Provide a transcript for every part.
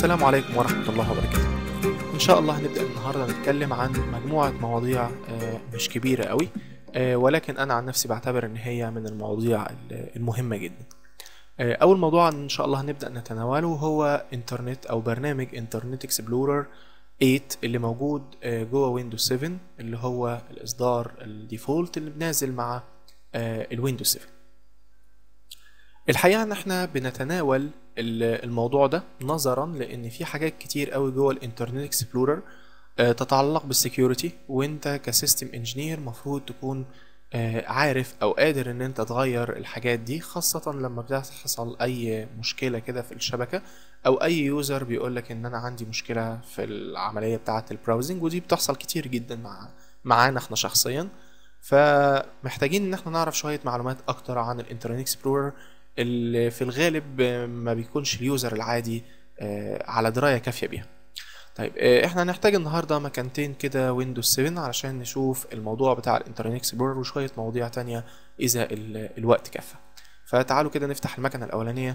السلام عليكم ورحمة الله وبركاته إن شاء الله هنبدأ النهاردة نتكلم عن مجموعة مواضيع آه، مش كبيرة قوي آه، ولكن أنا عن نفسي بعتبر إن هي من المواضيع ال- المهمة جدا آه، أول موضوع إن شاء الله هنبدأ نتناوله هو إنترنت أو برنامج إنترنت إكسبلورر 8 اللي موجود آه، جوه ويندوز 7 اللي هو الإصدار الديفولت اللي بنازل مع آه، الويندوز 7 الحقيقة ان احنا بنتناول ال- الموضوع ده نظرا لان في حاجات كتير قوي جوه الانترنت اكسبلورر تتعلق بالسكيورتي وانت كسيستم انجينير مفروض تكون آه، عارف او قادر ان انت تغير الحاجات دي خاصة لما بتحصل اي مشكلة كده في الشبكة او اي يوزر بيقولك ان انا عندي مشكلة في العملية بتاعة البراوزنج ودي بتحصل كتير جدا مع معانا احنا شخصيا فمحتاجين ان احنا نعرف شوية معلومات اكتر عن الانترنت اكسبلورر اللي في الغالب ما بيكونش اليوزر العادي آه، على دراية كافية بيها طيب آه، احنا هنحتاج النهاردة مكانتين كده ويندوز 7 علشان نشوف الموضوع بتاع الانترنت اكسبلورر وشوية مواضيع تانية اذا ال- الوقت كفى فتعالوا كده نفتح المكنة الاولانية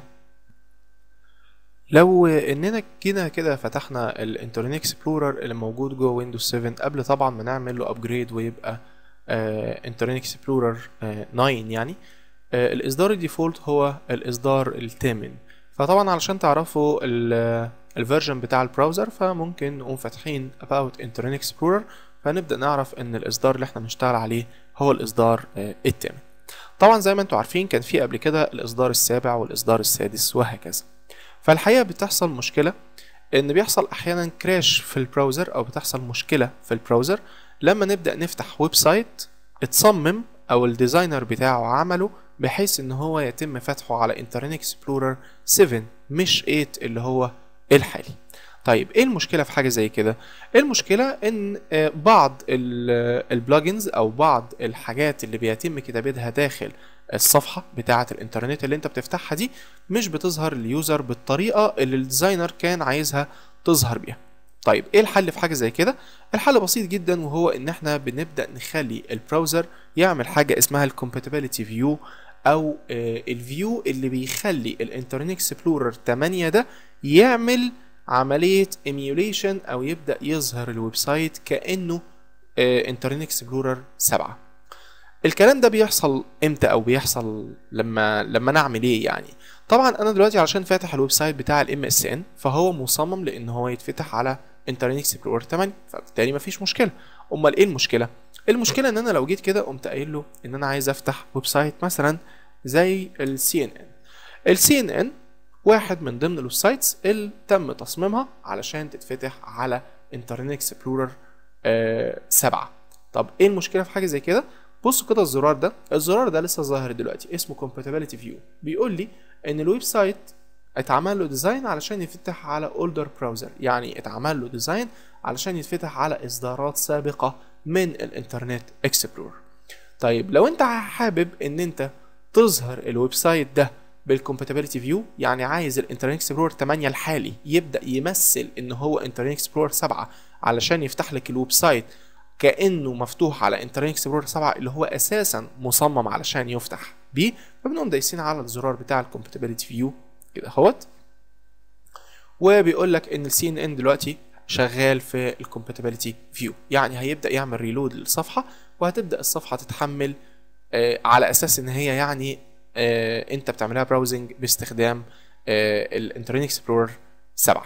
لو اننا كده كده فتحنا الانترنت اكسبلورر اللي موجود جوه ويندوز 7 قبل طبعا ما نعمل له ابجريد ويبقى انترنت اكسبلورر 9 يعني آه، الاصدار الديفولت هو الاصدار الثامن فطبعا علشان تعرفوا ال- الفيرجن بتاع البراوزر فممكن نقوم فاتحين about internet explorer فنبدأ نعرف ان الاصدار اللي احنا بنشتغل عليه هو الاصدار آه، الثامن طبعا زي ما انتم عارفين كان في قبل كده الاصدار السابع والاصدار السادس وهكذا فالحقيقة بتحصل مشكلة ان بيحصل احيانا كراش في البراوزر او بتحصل مشكلة في البراوزر لما نبدأ نفتح ويب سايت اتصمم او الديزاينر بتاعه عمله بحيث ان هو يتم فتحه على انترنت اكسبلورر 7 مش 8 اللي هو الحالي طيب ايه المشكله في حاجه زي كده المشكله ان آه، بعض البلجنز او بعض الحاجات اللي بيتم كتابتها داخل الصفحه بتاعه الانترنت اللي انت بتفتحها دي مش بتظهر لليوزر بالطريقه اللي الديزاينر كان عايزها تظهر بيها طيب ايه الحل في حاجه زي كده الحل بسيط جدا وهو ان احنا بنبدا نخلي البراوزر يعمل حاجه اسمها الكومباتيبلتي فيو او الفيو اللي بيخلي الانترنت اكسبلورر 8 ده يعمل عمليه ايميوليشن او يبدا يظهر الويب سايت كانه انترنت اكسبلورر 7 الكلام ده بيحصل امتى او بيحصل لما لما نعمل ايه يعني طبعا انا دلوقتي علشان فاتح الويب سايت بتاع الام اس ان فهو مصمم لان هو يتفتح على انترنت اكسبلورر 8 فبالتالي مفيش مشكله امال ايه المشكله المشكله ان انا لو جيت كده قمت قايل له ان انا عايز افتح ويب سايت مثلا زي السي ان ان السي ان ان واحد من ضمن الويب سايتس اللي تم تصميمها علشان تتفتح على انترنت اكسبلورر 7 طب ايه المشكله في حاجه زي كده بصوا كده الزرار ده الزرار ده لسه ظاهر دلوقتي اسمه compatibility view بيقول لي ان الويب سايت اتعمل له ديزاين علشان يفتح على اولدر براوزر يعني اتعمل له ديزاين علشان يتفتح على اصدارات سابقه من الانترنت اكسبلورر طيب لو انت حابب ان انت تظهر الويب سايت ده بالكومباتيبلتي فيو يعني عايز الانترنت اكسبلورر 8 الحالي يبدا يمثل ان هو انترنت اكسبلورر 7 علشان يفتح لك الويب سايت كانه مفتوح على انترنت اكسبلورر 7 اللي هو اساسا مصمم علشان يفتح بيه فبنقوم دايسين على الزرار بتاع الكومباتيبلتي فيو كده اهوت وبيقول لك ان السي ان ان دلوقتي شغال في الكومباتيبلتي فيو يعني هيبدا يعمل ريلود للصفحه وهتبدا الصفحه تتحمل آه على اساس ان هي يعني آه انت بتعملها براوزنج باستخدام آه الانترنت اكسبلورر 7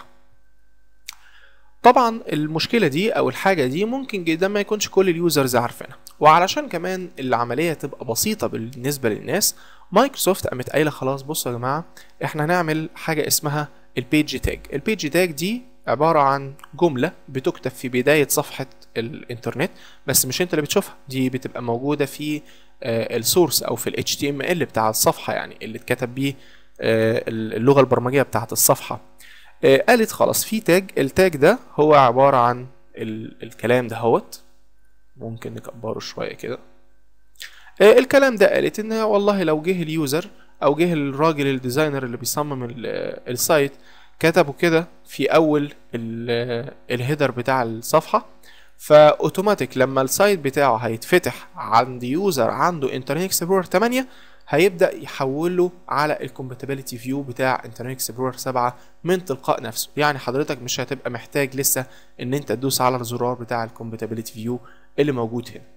طبعا المشكله دي او الحاجه دي ممكن جدا ما يكونش كل اليوزرز عارفينها وعلشان كمان العمليه تبقى بسيطه بالنسبه للناس مايكروسوفت قامت قايله خلاص بصوا يا جماعه احنا هنعمل حاجه اسمها البيج تاج البيج تاج دي عباره عن جمله بتكتب في بدايه صفحه الانترنت بس مش انت اللي بتشوفها دي بتبقى موجوده في السورس او في ال HTML بتاع الصفحه يعني اللي اتكتب بيه آه، اللغه البرمجيه بتاعه الصفحه آه، قالت خلاص في تاج التاج ده هو عباره عن ال الكلام ده هوت ممكن نكبره شويه كده آه، الكلام ده قالت ان والله لو جه اليوزر او جه الراجل الديزاينر اللي بيصمم ال- السايت كتبوا كده في اول ال- الهيدر بتاع الصفحه فاوتوماتيك لما السايت بتاعه هيتفتح عند يوزر عنده انترنت اكسبلورر 8 هيبدا يحوله على الكومباتيبلتي فيو بتاع انترنت اكسبلورر 7 من تلقاء نفسه يعني حضرتك مش هتبقى محتاج لسه ان انت تدوس على الزرار بتاع الكومباتيبلتي فيو اللي موجود هنا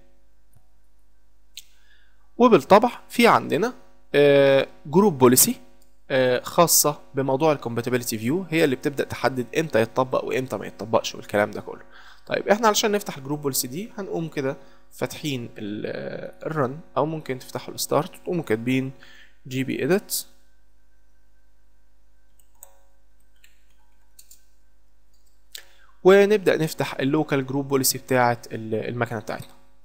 وبالطبع في عندنا جروب بوليسي خاصة بموضوع الكومباتيبلتي فيو هي اللي بتبدأ تحدد امتى يتطبق وامتى ما يتطبقش والكلام ده كله طيب احنا علشان نفتح الجروب بوليسي دي هنقوم كده فاتحين الرن او ممكن تفتحوا الستارت وتقوموا كاتبين جي بي اديت ونبدأ نفتح اللوكال جروب بوليسي بتاعة المكنة بتاعتنا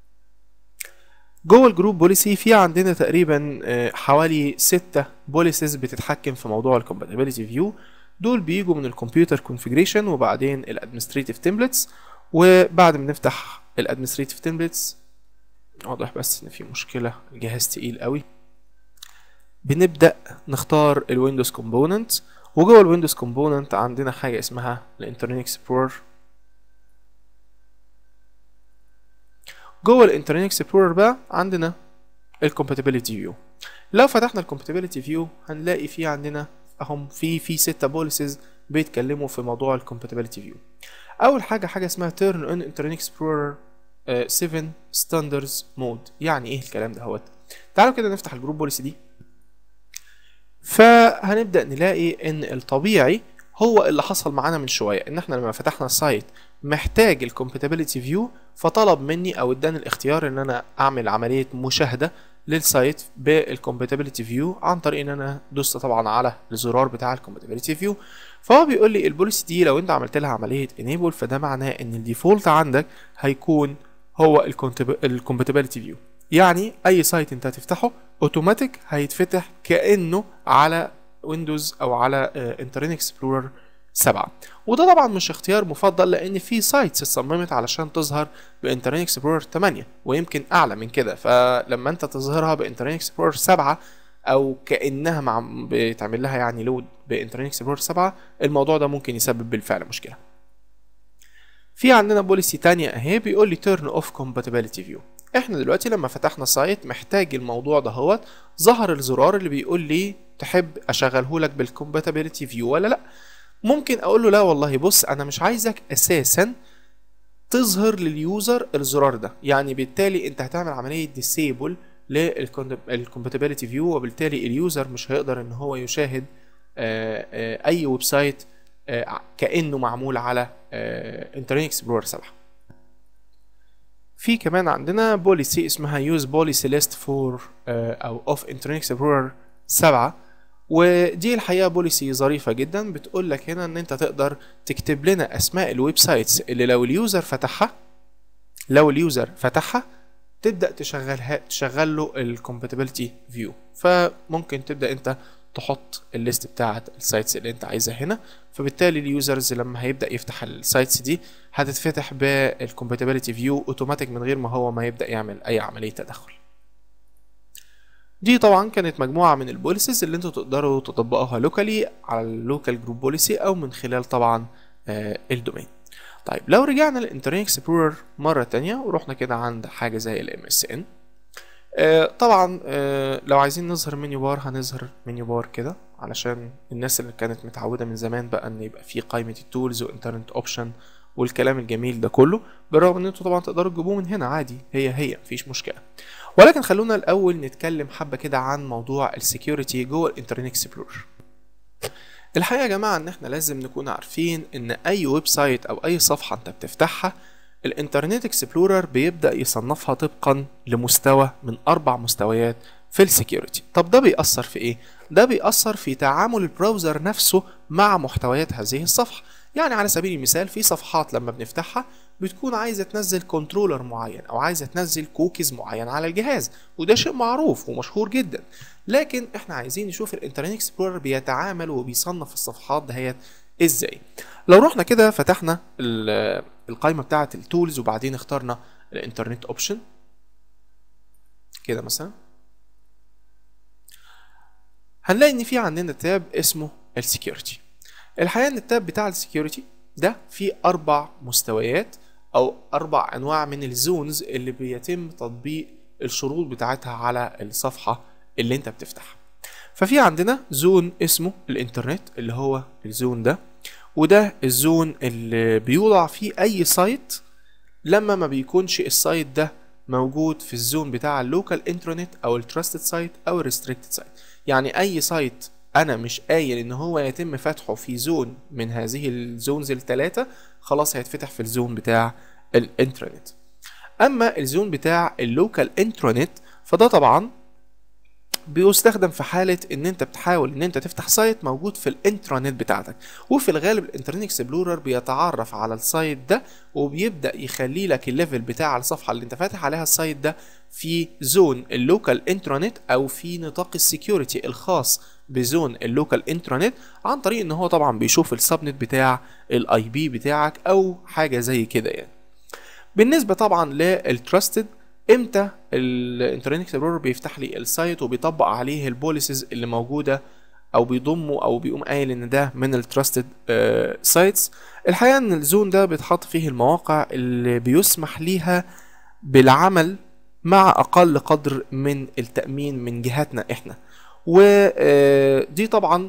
جوه الجروب بوليسي في عندنا تقريبا حوالي ستة بوليسيز بتتحكم في موضوع الكومباتيبلتي فيو دول بيجوا من الكمبيوتر كونفيجريشن وبعدين الادمنستريتيف تمبلتس وبعد ما نفتح الادمنستريتيف تمبلتس واضح بس ان في مشكله الجهاز تقيل قوي بنبدا نختار الويندوز كومبوننت وجوه الويندوز كومبوننت عندنا حاجه اسمها الانترنت اكسبلورر جوه الانترنت اكسبلورر بقى عندنا الكومباتيبلتي فيو لو فتحنا الكومباتيبلتي فيو هنلاقي في عندنا اهم في في ستة بوليسز بيتكلموا في موضوع الكومباتيبلتي فيو اول حاجه حاجه اسمها تيرن اون انترنت اكسبلورر 7 ستاندرز مود يعني ايه الكلام ده هوت تعالوا كده نفتح الجروب بوليسي دي فهنبدا نلاقي ان الطبيعي هو اللي حصل معانا من شويه ان احنا لما فتحنا السايت محتاج الكومباتيبلتي فيو فطلب مني او اداني الاختيار ان انا اعمل عمليه مشاهده للسايت بالكومباتيبلتي فيو عن طريق ان انا دوست طبعا على الزرار بتاع الكومباتيبلتي فيو فهو بيقول لي البوليسي دي لو انت عملت لها عمليه انيبل فده معناه ان الديفولت عندك هيكون هو الكومباتيبلتي فيو يعني اي سايت انت هتفتحه اوتوماتيك هيتفتح كانه على ويندوز او على انترنت اكسبلورر 7 وده طبعا مش اختيار مفضل لان في سايتس اتصممت علشان تظهر بانترنت اكسبلورر 8 ويمكن اعلى من كده فلما انت تظهرها بانترنت اكسبلورر 7 او كانها مع بيتعمل لها يعني لود بانترنت اكسبلورر 7 الموضوع ده ممكن يسبب بالفعل مشكله في عندنا بوليسي تانية اهي بيقول لي turn off compatibility view احنا دلوقتي لما فتحنا سايت محتاج الموضوع ده هو ظهر الزرار اللي بيقول لي تحب اشغله لك بالcompatibility view ولا لا ممكن اقول له لا والله بص انا مش عايزك اساسا تظهر لليوزر الزرار ده يعني بالتالي انت هتعمل عمليه ديسيبل للكومباتيبلتي فيو وبالتالي اليوزر مش هيقدر ان هو يشاهد اي ويب سايت كانه معمول على انترنت اكسبلورر 7 في كمان عندنا بوليسي اسمها يوز بوليسي ليست فور او اوف انترنت اكسبلورر 7 ودي الحقيقه بوليسي ظريفه جدا بتقول لك هنا ان انت تقدر تكتب لنا اسماء الويب سايتس اللي لو اليوزر فتحها لو اليوزر فتحها تبدا تشغلها تشغل له الكومباتيبلتي فيو فممكن تبدا انت تحط الليست بتاعه السايتس اللي انت عايزها هنا فبالتالي اليوزرز لما هيبدا يفتح السايتس دي هتتفتح بالكومباتيبلتي فيو اوتوماتيك من غير ما هو ما يبدا يعمل اي عمليه تدخل دي طبعا كانت مجموعه من البوليسيز اللي انتوا تقدروا تطبقوها لوكالي على اللوكال جروب بوليسي او من خلال طبعا آه الدومين طيب لو رجعنا للانترنت اكسبلورر مره تانية ورحنا كده عند حاجه زي الام اس ان آه طبعا آه لو عايزين نظهر منيو بار هنظهر منيو بار كده علشان الناس اللي كانت متعوده من زمان بقى ان يبقى في قائمه التولز وانترنت اوبشن والكلام الجميل ده كله بالرغم ان انتوا طبعا تقدروا تجيبوه من هنا عادي هي هي مفيش مشكله ولكن خلونا الاول نتكلم حبه كده عن موضوع السكيورتي جوه الانترنت اكسبلورر الحقيقه يا جماعه ان احنا لازم نكون عارفين ان اي ويب سايت او اي صفحه انت بتفتحها الانترنت اكسبلورر بيبدا يصنفها طبقا لمستوى من اربع مستويات في السكيورتي طب ده بيأثر في ايه ده بيأثر في تعامل البراوزر نفسه مع محتويات هذه الصفحه يعني على سبيل المثال في صفحات لما بنفتحها بتكون عايزه تنزل كنترولر معين او عايزه تنزل كوكيز معين على الجهاز وده شيء معروف ومشهور جدا لكن احنا عايزين نشوف الانترنت اكسبلورر بيتعامل وبيصنف الصفحات دهيت ازاي لو رحنا كده فتحنا القائمه بتاعه التولز وبعدين اخترنا الانترنت اوبشن كده مثلا هنلاقي ان في عندنا تاب اسمه السكيورتي الحقيقه ان التاب بتاع السكيورتي ده فيه اربع مستويات او اربع انواع من الزونز اللي بيتم تطبيق الشروط بتاعتها على الصفحه اللي انت بتفتحها ففي عندنا زون اسمه الانترنت اللي هو الزون ده وده الزون اللي بيوضع فيه اي سايت لما ما بيكونش السايت ده موجود في الزون بتاع اللوكال انترنت او التراستد سايت او الريستريكتد سايت يعني اي سايت انا مش قايل ان هو يتم فتحه في زون من هذه الزونز الثلاثه خلاص هيتفتح في الزون بتاع الانترنت اما الزون بتاع اللوكال انترنت فده طبعا بيستخدم في حالة ان انت بتحاول ان انت تفتح سايت موجود في الانترانت بتاعتك وفي الغالب الانترنت اكسبلورر بيتعرف على السايت ده وبيبدأ يخلي لك الليفل بتاع الصفحة اللي انت فاتح عليها السايت ده في زون اللوكال انترانت او في نطاق السكيورتي الخاص بزون اللوكال انترانت عن طريق ان هو طبعا بيشوف السبنت بتاع الاي بي بتاعك او حاجة زي كده يعني بالنسبة طبعا للتراستد امتى الانترنت اكسبلورر بيفتح لي السايت وبيطبق عليه البوليسز اللي موجوده او بيضمه او بيقوم قايل ان ده من التراستد سايتس الحقيقه ان الزون ده بيتحط فيه المواقع اللي بيسمح ليها بالعمل مع اقل قدر من التامين من جهاتنا احنا ودي طبعا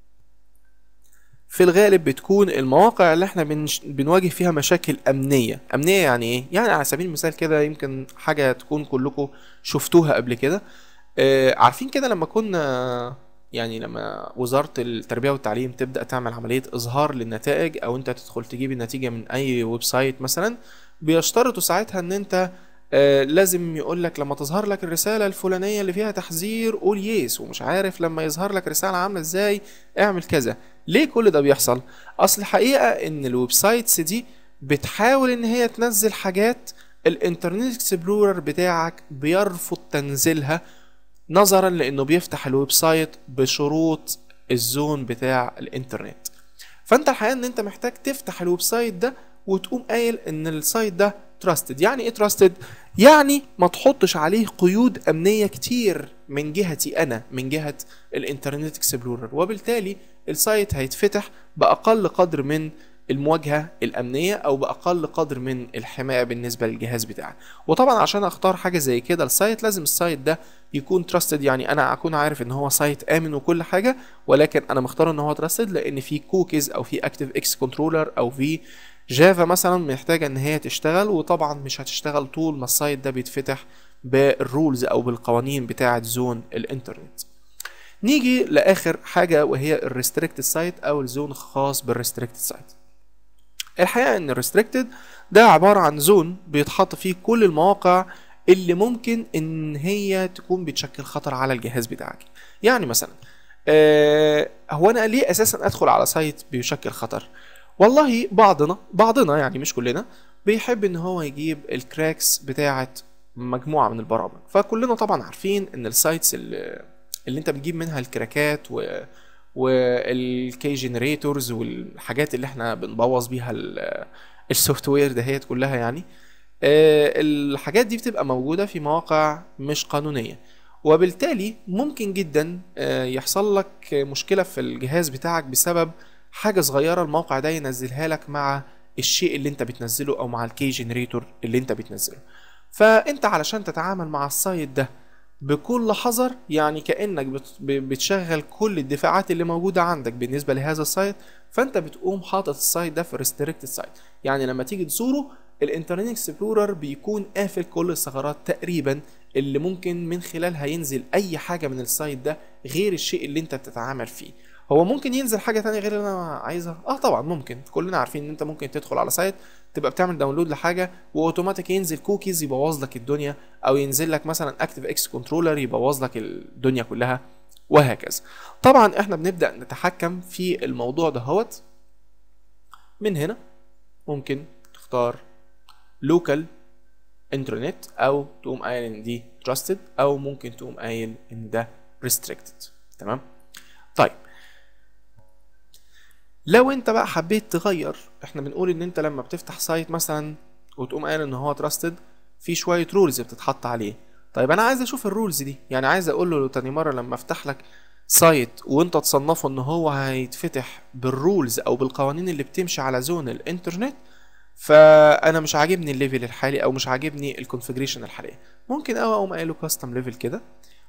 في الغالب بتكون المواقع اللي احنا بنش... بنواجه فيها مشاكل امنيه امنيه يعني ايه يعني على سبيل المثال كده يمكن حاجه تكون كلكم شفتوها قبل كده آه عارفين كده لما كنا يعني لما وزاره التربيه والتعليم تبدا تعمل عمليه اظهار للنتائج او انت تدخل تجيب النتيجه من اي ويب سايت مثلا بيشترطوا ساعتها ان انت آه لازم يقول لك لما تظهر لك الرسالة الفلانية اللي فيها تحذير قول يس ومش عارف لما يظهر لك رسالة عاملة ازاي اعمل كذا ليه كل ده بيحصل اصل الحقيقة ان الويب سايتس دي بتحاول ان هي تنزل حاجات الانترنت اكسبلورر بتاعك بيرفض تنزيلها نظرا لانه بيفتح الويب سايت بشروط الزون بتاع الانترنت فانت الحقيقة ان انت محتاج تفتح الويب سايت ده وتقوم قايل ان السايت ده تراستد يعني ايه تراستد يعني ما تحطش عليه قيود امنيه كتير من جهتي انا من جهه الانترنت اكسبلورر وبالتالي السايت هيتفتح باقل قدر من المواجهه الامنيه او باقل قدر من الحمايه بالنسبه للجهاز بتاعي وطبعا عشان اختار حاجه زي كده السايت لازم السايت ده يكون تراستد يعني انا اكون عارف ان هو سايت امن وكل حاجه ولكن انا مختار ان هو تراستد لان في كوكيز او في اكتيف اكس كنترولر او في جافا مثلا محتاجة ان هي تشتغل وطبعا مش هتشتغل طول ما السايت ده بيتفتح بالرولز او بالقوانين بتاعة زون الانترنت نيجي لاخر حاجة وهي الريستريكتد سايت او الزون الخاص بالريستريكتد سايت الحقيقة ان الريستريكتد ده عبارة عن زون بيتحط فيه كل المواقع اللي ممكن ان هي تكون بتشكل خطر على الجهاز بتاعك يعني مثلا آه هو انا ليه اساسا ادخل على سايت بيشكل خطر والله بعضنا بعضنا يعني مش كلنا بيحب ان هو يجيب الكراكس بتاعه مجموعه من البرامج فكلنا طبعا عارفين ان السايتس اللي, اللي انت بتجيب منها الكراكات و والكي جنريتورز والحاجات اللي احنا بنبوظ بيها السوفت وير دهيت كلها يعني الحاجات دي بتبقى موجوده في مواقع مش قانونيه وبالتالي ممكن جدا يحصل لك مشكله في الجهاز بتاعك بسبب حاجه صغيره الموقع ده ينزلها لك مع الشيء اللي انت بتنزله او مع الكي جنريتور اللي انت بتنزله فانت علشان تتعامل مع السايت ده بكل حذر يعني كانك بتشغل كل الدفاعات اللي موجوده عندك بالنسبه لهذا السايت فانت بتقوم حاطط السايت ده في ريستريكتد سايت يعني لما تيجي تزوره الانترنت اكسبلورر بيكون قافل كل الثغرات تقريبا اللي ممكن من خلالها ينزل اي حاجه من السايت ده غير الشيء اللي انت بتتعامل فيه هو ممكن ينزل حاجه تانية غير اللي انا عايزها اه طبعا ممكن كلنا عارفين ان انت ممكن تدخل على سايت تبقى بتعمل داونلود لحاجه واوتوماتيك ينزل كوكيز يبوظ لك الدنيا او ينزل لك مثلا اكتيف اكس كنترولر يبوظ لك الدنيا كلها وهكذا طبعا احنا بنبدا نتحكم في الموضوع دهوت من هنا ممكن تختار لوكال انترنت او تقوم قايل ان دي تراستد او ممكن تقوم قايل ان ده ريستريكتد تمام طيب لو انت بقى حبيت تغير احنا بنقول ان انت لما بتفتح سايت مثلا وتقوم قايل ان هو تراستد في شويه رولز بتتحط عليه طيب انا عايز اشوف الرولز دي يعني عايز اقول له تاني مره لما افتح لك سايت وانت تصنفه ان هو هيتفتح بالرولز او بالقوانين اللي بتمشي على زون الانترنت فانا مش عاجبني الليفل الحالي او مش عاجبني الكونفجريشن الحاليه ممكن اوي اقوم قايله كاستم ليفل كده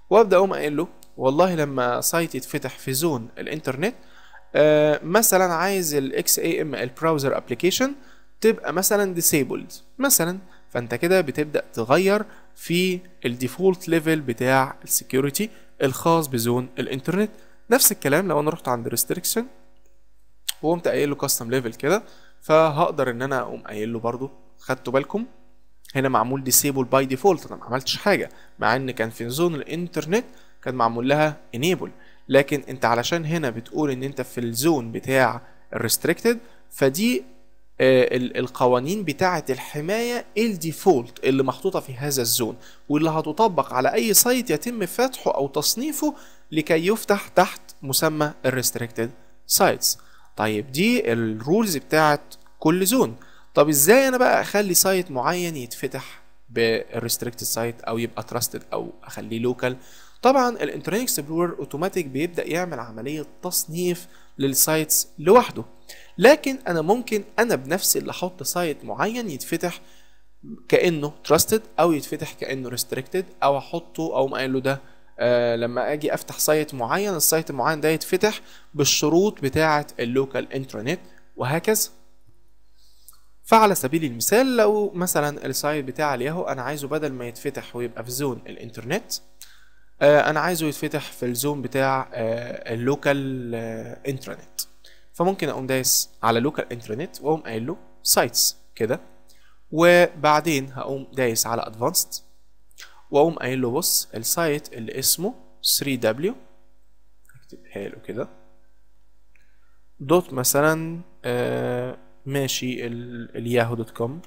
وابدا اقوم قايل له والله لما سايت يتفتح في زون الانترنت آه مثلا عايز الاكس اي ام ال براوزر ابلكيشن تبقى مثلا ديسيبلد مثلا فانت كده بتبدا تغير في الديفولت ليفل بتاع السكيورتي الخاص بزون الانترنت نفس الكلام لو انا رحت عند ريستريكشن وقمت قايل له كاستم ليفل كده فهقدر ان انا اقوم قايل له برضو خدتوا بالكم هنا معمول ديسيبل باي ديفولت انا ما عملتش حاجه مع ان كان في زون الانترنت كان معمول لها انيبل لكن انت علشان هنا بتقول ان انت في الزون بتاع الريستريكتد فدي آه القوانين بتاعه الحمايه الديفولت اللي محطوطه في هذا الزون واللي هتطبق على اي سايت يتم فتحه او تصنيفه لكي يفتح تحت مسمى الريستريكتد سايتس طيب دي الرولز بتاعت كل زون طب ازاي انا بقى اخلي سايت معين يتفتح بالريستريكتد سايت او يبقى تراستد او اخليه لوكال طبعا الانترنت اكسبلورر اوتوماتيك بيبدا يعمل عمليه تصنيف للسايتس لوحده لكن انا ممكن انا بنفسي اللي احط سايت معين يتفتح كانه تراستد او يتفتح كانه ريستريكتد او احطه او قايل له ده آه لما اجي افتح سايت معين السايت المعين ده يتفتح بالشروط بتاعه اللوكال انترنت وهكذا فعلى سبيل المثال لو مثلا السايت بتاع الياهو انا عايزه بدل ما يتفتح ويبقى في زون الانترنت آه انا عايزه يتفتح في الزون بتاع آه اللوكال آه انترنت فممكن اقوم دايس على لوكال انترنت واقوم قايل له سايتس كده وبعدين هقوم دايس على ادفانسد واقوم قايل له بص السايت اللي اسمه 3w اكتبها له كده دوت مثلا آه ماشي الياهو دوت كوم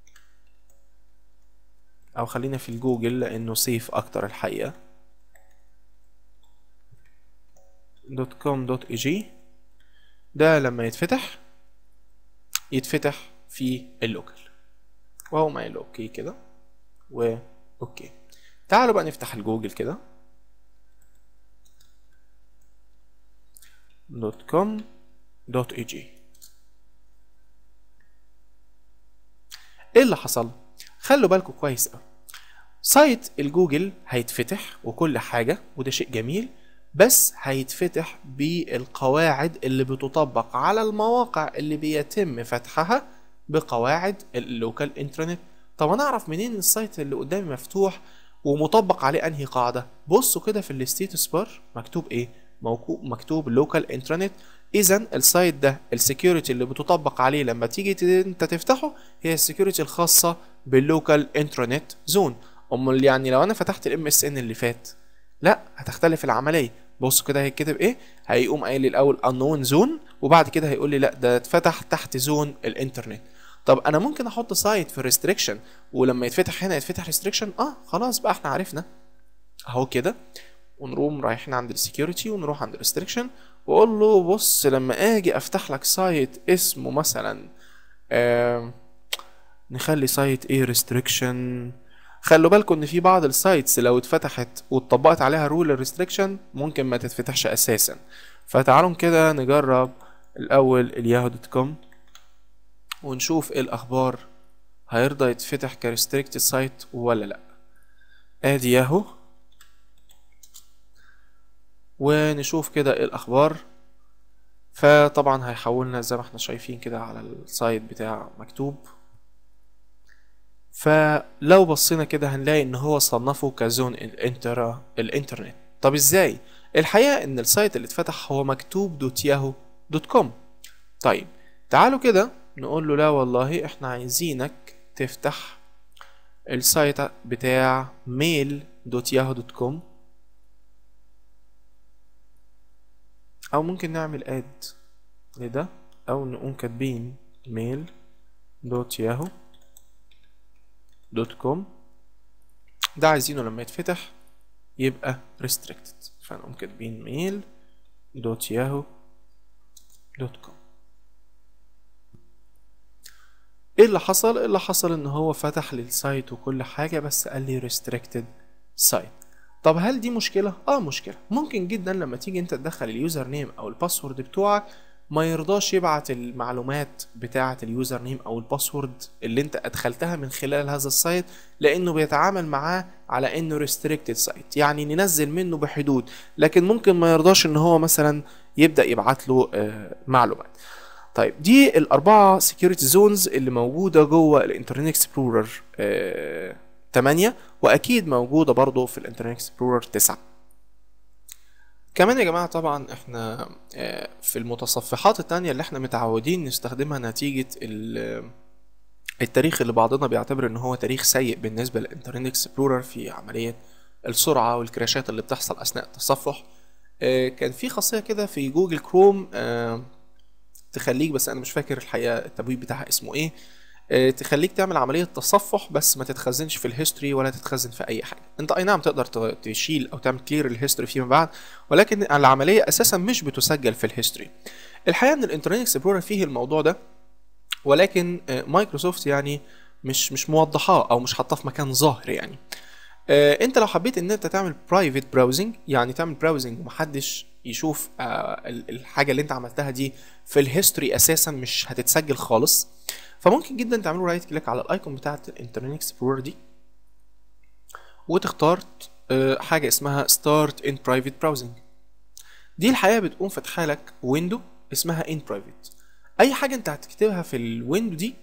او خلينا في الجوجل لانه سيف اكتر الحقيقه دوت كوم دوت اي جي ده لما يتفتح يتفتح في اللوكال وهو ما قايل اوكي كده واوكي تعالوا بقى نفتح الجوجل كده دوت كوم دوت اي جي ايه اللي حصل خلوا بالكم كويس قوي سايت الجوجل هيتفتح وكل حاجة وده شيء جميل بس هيتفتح بالقواعد اللي بتطبق على المواقع اللي بيتم فتحها بقواعد اللوكال انترنت طب انا اعرف منين السايت اللي قدامي مفتوح ومطبق عليه انهي قاعده بصوا كده في الستيتس بار مكتوب ايه مكتوب لوكال انترنت اذا السايت ده السكيورتي اللي بتطبق عليه لما تيجي انت تفتحه هي السكيورتي الخاصه باللوكال انترنت زون امال يعني لو انا فتحت الام اس ان اللي فات لا هتختلف العمليه بصوا كده هيتكتب ايه هيقوم قايل لي الاول unknown زون وبعد كده هيقول لي لا ده اتفتح تحت زون الانترنت طب انا ممكن احط سايت في ريستريكشن ولما يتفتح هنا يتفتح ريستريكشن اه خلاص بقى احنا عرفنا اهو كده ونقوم رايحين عند السكيورتي ونروح عند الريستريكشن واقول له بص لما اجي افتح لك سايت اسمه مثلا آه نخلي سايت ايه ريستريكشن خلوا بالكم ان في بعض السايتس لو اتفتحت واتطبقت عليها رول الريستريكشن ممكن ما تتفتحش اساسا فتعالوا كده نجرب الاول الياهو دوت كوم ونشوف ايه الاخبار هيرضى يتفتح كريستريكتد سايت ولا لا ادي ياهو ونشوف كده ايه الاخبار فطبعا هيحولنا زي ما احنا شايفين كده على السايت بتاع مكتوب فلو بصينا كده هنلاقي ان هو صنفه كزون الانترا الانترنت طب ازاي الحقيقه ان السايت اللي اتفتح هو مكتوب دوت ياهو دوت كوم طيب تعالوا كده نقول له لا والله احنا عايزينك تفتح السايت بتاع ميل دوت ياهو دوت كوم او ممكن نعمل اد لده او نقوم كاتبين ميل دوت ياهو دوت كوم ده عايزينه لما يتفتح يبقى restricted فنقوم كاتبين ميل دوت ياهو دوت كوم ايه اللي حصل اللي حصل ان هو فتح لي السايت وكل حاجه بس قال لي restricted site طب هل دي مشكله اه مشكله ممكن جدا لما تيجي انت تدخل اليوزر نيم او الباسورد بتوعك ما يرضاش يبعت المعلومات بتاعة اليوزر نيم او الباسورد اللي انت ادخلتها من خلال هذا السايت لانه بيتعامل معاه على انه ريستريكتد سايت يعني ننزل منه بحدود لكن ممكن ما يرضاش ان هو مثلا يبدا يبعت له آه، معلومات طيب دي الاربعه سكيورتي زونز اللي موجوده جوه الانترنت اكسبلورر 8 واكيد موجوده برضو في الانترنت اكسبلورر 9 كمان يا جماعة طبعا احنا آه، في المتصفحات التانية اللي احنا متعودين نستخدمها نتيجة ال- التاريخ اللي بعضنا بيعتبر ان هو تاريخ سيء بالنسبة للانترنت اكسبلورر في عملية السرعة والكراشات اللي بتحصل اثناء التصفح آه، كان في خاصية كده في جوجل كروم آه، تخليك بس انا مش فاكر الحقيقة التبويب بتاعها اسمه ايه آه، تخليك تعمل عملية تصفح بس ما تتخزنش في الهيستوري ولا تتخزن في أي حاجة أنت أي نعم تقدر ت- تشيل أو تعمل كلير الهيستوري فيما بعد ولكن العملية أساسا مش بتسجل في الهيستوري الحقيقة إن الإنترنت إكسبلورر فيه الموضوع ده ولكن آه، مايكروسوفت يعني مش مش موضحاه أو مش حاطاه في مكان ظاهر يعني آه، انت لو حبيت ان انت تعمل برايفت براوزنج يعني تعمل براوزنج ومحدش يشوف آه، ال- الحاجه اللي انت عملتها دي في الهيستوري اساسا مش هتتسجل خالص فممكن جدا تعملوا رايت كليك على الايكون بتاعت الانترنت اكسبلورر دي وتختار آه، حاجه اسمها ستارت ان برايفت براوزنج دي الحقيقه بتقوم فاتحه لك ويندو اسمها ان برايفت اي حاجه انت هتكتبها في الويندو دي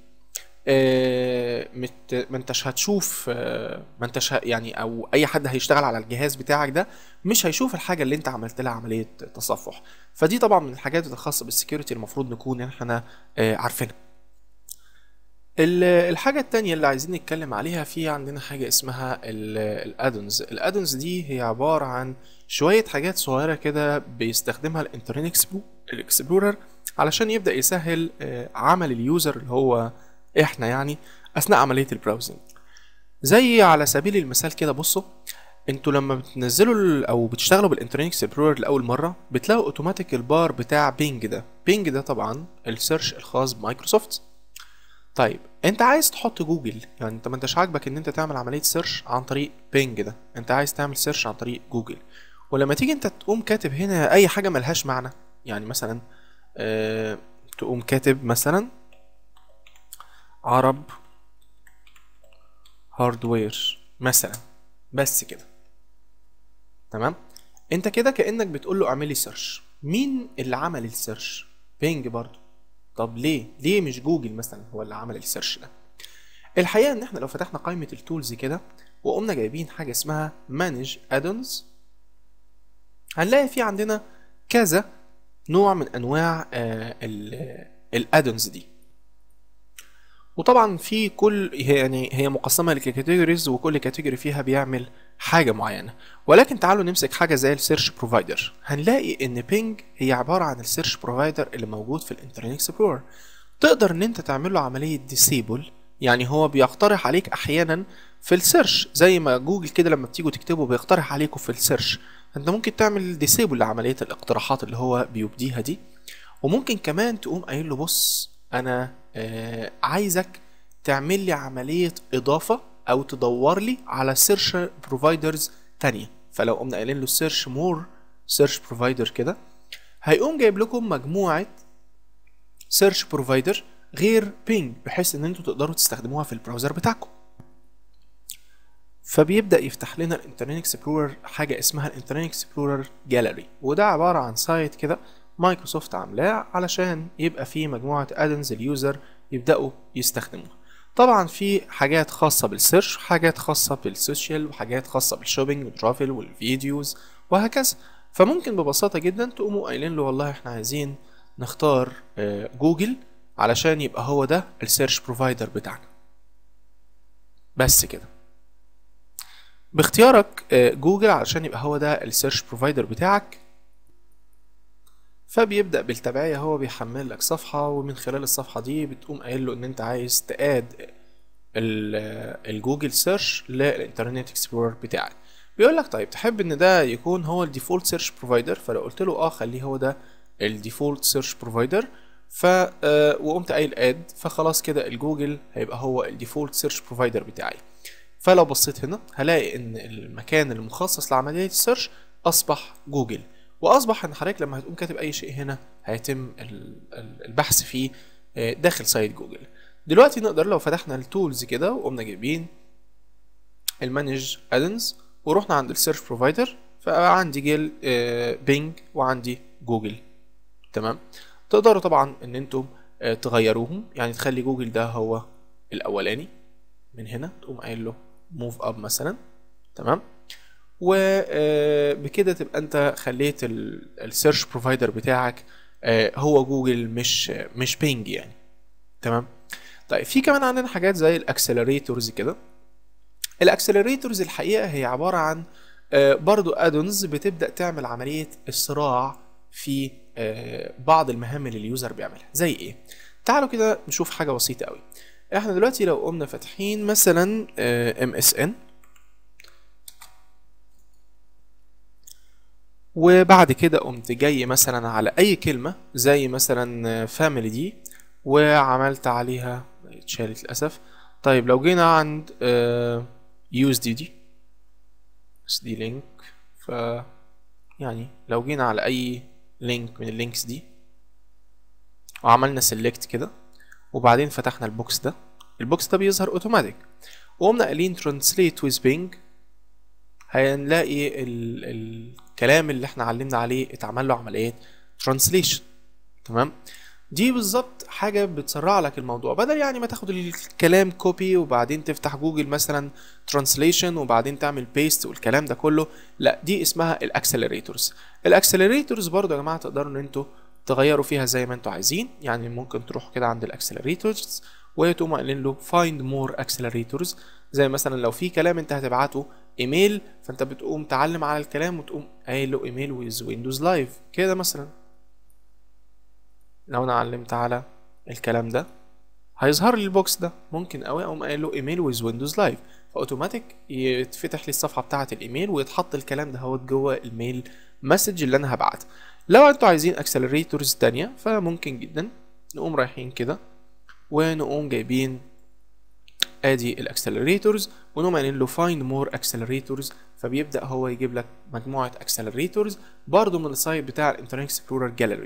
آه، مت- ما انتش هتشوف آه، ما انتش ه- يعني او اي حد هيشتغل على الجهاز بتاعك ده مش هيشوف الحاجه اللي انت عملت لها عمليه تصفح فدي طبعا من الحاجات الخاصه بالسكيورتي المفروض نكون احنا آه، عارفينها ال- الحاجة التانية اللي عايزين نتكلم عليها في عندنا حاجة اسمها الادونز الادونز دي هي عبارة عن شوية حاجات صغيرة كده بيستخدمها الانترنت اكسبلورر علشان يبدأ يسهل آه، عمل اليوزر اللي هو احنا يعني اثناء عملية البراوزنج زي على سبيل المثال كده بصوا انتوا لما بتنزلوا ال- او بتشتغلوا بالانترنت اكسبلورر لاول مره بتلاقوا اوتوماتيك البار بتاع بينج ده بينج ده طبعا السيرش الخاص بمايكروسوفت طيب انت عايز تحط جوجل يعني انت ما انتش عاجبك ان انت تعمل عمليه سيرش عن طريق بينج ده انت عايز تعمل سيرش عن طريق جوجل ولما تيجي انت تقوم كاتب هنا اي حاجه ملهاش معنى يعني مثلا اه تقوم كاتب مثلا عرب هاردوير مثلا بس كده تمام انت كده كانك بتقول له اعمل لي سيرش مين اللي عمل السيرش بينج برضو طب ليه ليه مش جوجل مثلا هو اللي عمل السيرش ده الحقيقه ان احنا لو فتحنا قائمه التولز كده وقمنا جايبين حاجه اسمها مانج ادونز هنلاقي في عندنا كذا نوع من انواع الادونز دي وطبعا في كل هي يعني هي مقسمه لكاتيجوريز وكل كاتيجوري فيها بيعمل حاجه معينه ولكن تعالوا نمسك حاجه زي السيرش بروفايدر هنلاقي ان بينج هي عباره عن السيرش بروفايدر اللي موجود في الانترنت اكسبلورر تقدر ان انت تعمل له عمليه ديسيبل يعني هو بيقترح عليك احيانا في السيرش زي ما جوجل كده لما بتيجوا تكتبوا بيقترح عليكم في السيرش انت ممكن تعمل ديسيبل لعمليه الاقتراحات اللي هو بيبديها دي وممكن كمان تقوم قايل له بص انا آه عايزك تعمل لي عمليه اضافه او تدور لي على سيرش بروفايدرز تانية فلو قمنا قايلين له سيرش مور سيرش بروفايدر كده هيقوم جايب لكم مجموعه سيرش بروفايدر غير بينج بحيث ان انتوا تقدروا تستخدموها في البراوزر بتاعكم فبيبدا يفتح لنا الانترنت اكسبلورر حاجه اسمها الانترنت اكسبلورر جاليري وده عباره عن سايت كده مايكروسوفت عاملاه علشان يبقى فيه مجموعه ادنز اليوزر يبداوا يستخدموها طبعا في حاجات خاصه بالسيرش وحاجات خاصه بالسوشيال وحاجات خاصه بالشوبينج والترافل والفيديوز وهكذا فممكن ببساطه جدا تقوموا قايلين له والله احنا عايزين نختار آه، جوجل علشان يبقى هو ده السيرش بروفايدر بتاعنا بس كده باختيارك آه، جوجل علشان يبقى هو ده السيرش بروفايدر بتاعك فبيبدأ بالتبعية هو بيحمل لك صفحة ومن خلال الصفحة دي بتقوم قايل له ان انت عايز تقاد ال- الجوجل سيرش للانترنت اكسبلورر بتاعك بيقول لك طيب تحب ان ده يكون هو الديفولت سيرش بروفايدر فلو قلت له اه خليه هو ده الديفولت سيرش بروفايدر ف آه، وقمت قايل اد فخلاص كده الجوجل هيبقى هو الديفولت سيرش بروفايدر بتاعي فلو بصيت هنا هلاقي ان المكان المخصص لعملية السيرش اصبح جوجل واصبح ان حضرتك لما هتقوم كاتب اي شيء هنا هيتم ال- ال- البحث فيه آه، داخل سايت جوجل دلوقتي نقدر لو فتحنا التولز كده وقمنا جايبين المانج ادنز ورحنا عند السيرش بروفايدر فعندي جيل آه، بينج وعندي جوجل تمام تقدروا طبعا ان انتم آه، تغيروهم يعني تخلي جوجل ده هو الاولاني من هنا تقوم قايل له موف اب مثلا تمام وبكده تبقى انت خليت السيرش بروفايدر بتاعك آه، هو جوجل مش مش بينج يعني تمام طيب في كمان عندنا حاجات زي الاكسلريتورز كده الاكسلريتورز الحقيقه هي عباره عن آه، برضو ادونز بتبدا تعمل عمليه اسراع في آه، بعض المهام اللي اليوزر بيعملها زي ايه تعالوا كده نشوف حاجه بسيطه قوي احنا دلوقتي لو قمنا فاتحين مثلا ام اس ان وبعد كده قمت جاي مثلا على اي كلمه زي مثلا فاميلي دي وعملت عليها اتشالت للاسف طيب لو جينا عند يوز دي دي بس دي لينك ف يعني لو جينا على اي لينك من اللينكس دي وعملنا سيلكت كده وبعدين فتحنا البوكس ده البوكس ده بيظهر اوتوماتيك وقمنا قايلين ترانسليت ويز بينج هنلاقي ال الكلام اللي احنا علمنا عليه اتعمل له عملية ترانسليشن تمام دي بالظبط حاجة بتسرع لك الموضوع بدل يعني ما تاخد الكلام كوبي وبعدين تفتح جوجل مثلا ترانسليشن وبعدين تعمل بيست والكلام ده كله لا دي اسمها الاكسلريتورز الاكسلريتورز برضو يا جماعة تقدروا ان انتوا تغيروا فيها زي ما انتوا عايزين يعني ممكن تروحوا كده عند الاكسلريتورز وتقوموا قايلين له find more accelerators زي مثلا لو في كلام انت هتبعته ايميل فانت بتقوم تعلم على الكلام وتقوم قايل له ايميل ويز ويندوز لايف كده مثلا لو انا علمت على الكلام ده هيظهر لي البوكس ده ممكن قوي اقوم قايل له ايميل ويز ويندوز لايف فاوتوماتيك يتفتح لي الصفحه بتاعه الايميل ويتحط الكلام ده هو جوه الميل مسج اللي انا هبعته لو انتوا عايزين اكسلريتورز تانية فممكن جدا نقوم رايحين كده ونقوم جايبين ادي الاكسلريتورز ونقوم قايلين له find more accelerators فبيبدا هو يجيب لك مجموعه accelerators برضو من السايت بتاع الانترنت اكسبلورر جاليري